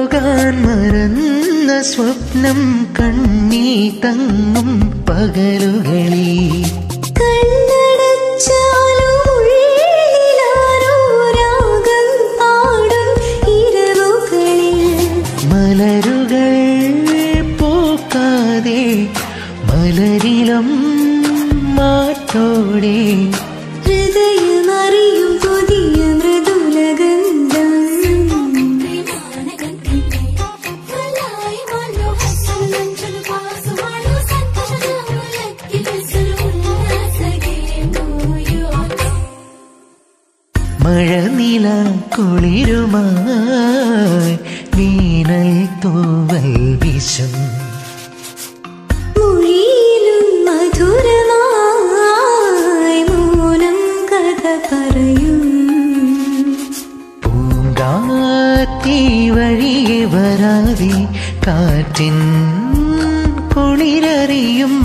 പോകാൻ മറന്ന സ്വപ്നം കണ്ണീ തങ്ങും പകലുകളിൽ കണ്ണടച്ചാലും ഉള്ളിലാരോ രാഗം പാടും ഇരവുകളിൽ മലരുകൾ പൂക്കാതെ മലരിലും മാറ്റോടെ ഹൃദയമറിയും പുതിയ മൃദുലഗന്ധം മഴനില കുളിരുമായി വീണൽ തൂവൽ വിഷം മൊഴിയിലും മധുരമായി മൗനം കഥ പറയും പൂങ്കാറ്റി വഴിയെ വരാതെ കാറ്റിൻ കുളിരറിയും